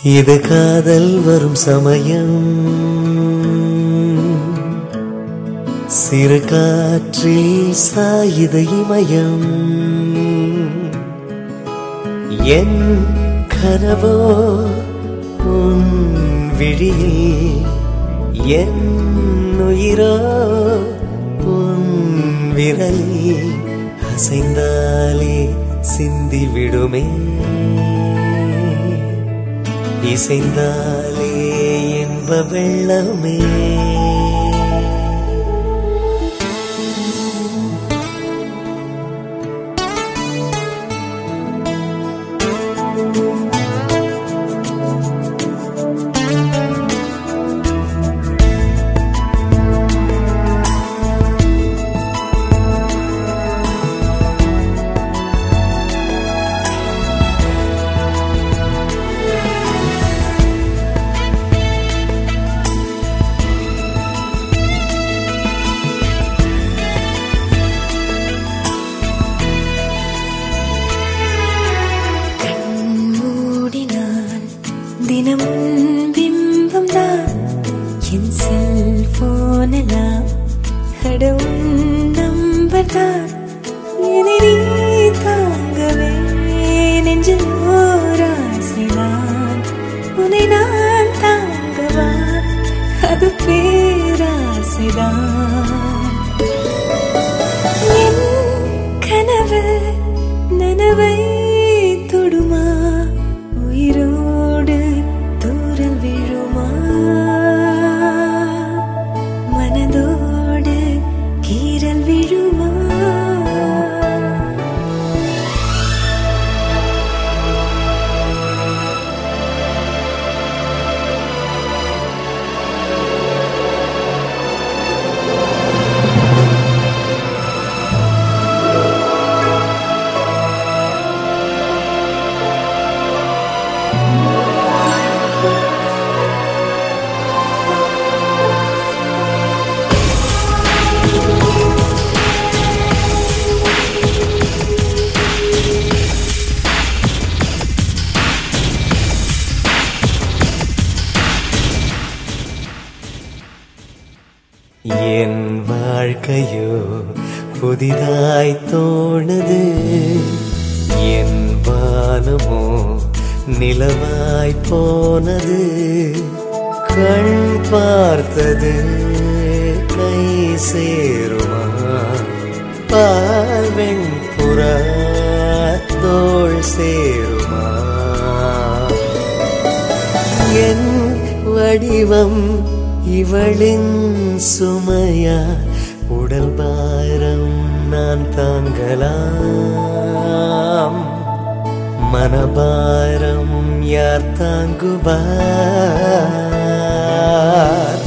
இது காதல் வரும் சமயம் சிறு காற்றில் சாயுத இமயம் என் கனவோ உன் விழியில் என் உயிரோ உன் விரலில் அசைந்தாலே சிந்தி விடுமே இசைந்தாலே என்ப வெள்ளமே மூடினான் தினமும் பிம்பம் தான் என் செல்போனெல்லாம் கடவுள் நம்பர் தான் என்னை நீ தாங்கவே நெஞ்சில் ஓர் ஆசைதான் உன்னை நான் தாங்கவா அது பேராசைதான் என் கனவு நனவை தொடுமா உயிரோடு தூரல் விழுமா மனதோடு கீரல் விழுமா என் வாழ்க்கையோ புதிதாய் தோணுது என் வானமோ நிலவாய் போனது கண் பார்த்தது கை சேருமா பால் வெண்புறா தோள் சேருமா என் வடிவம் இவளின் சுமையா உடல் பாரம் நான் தாங்கலாம் மனபாரம் யார் தாங்குவார்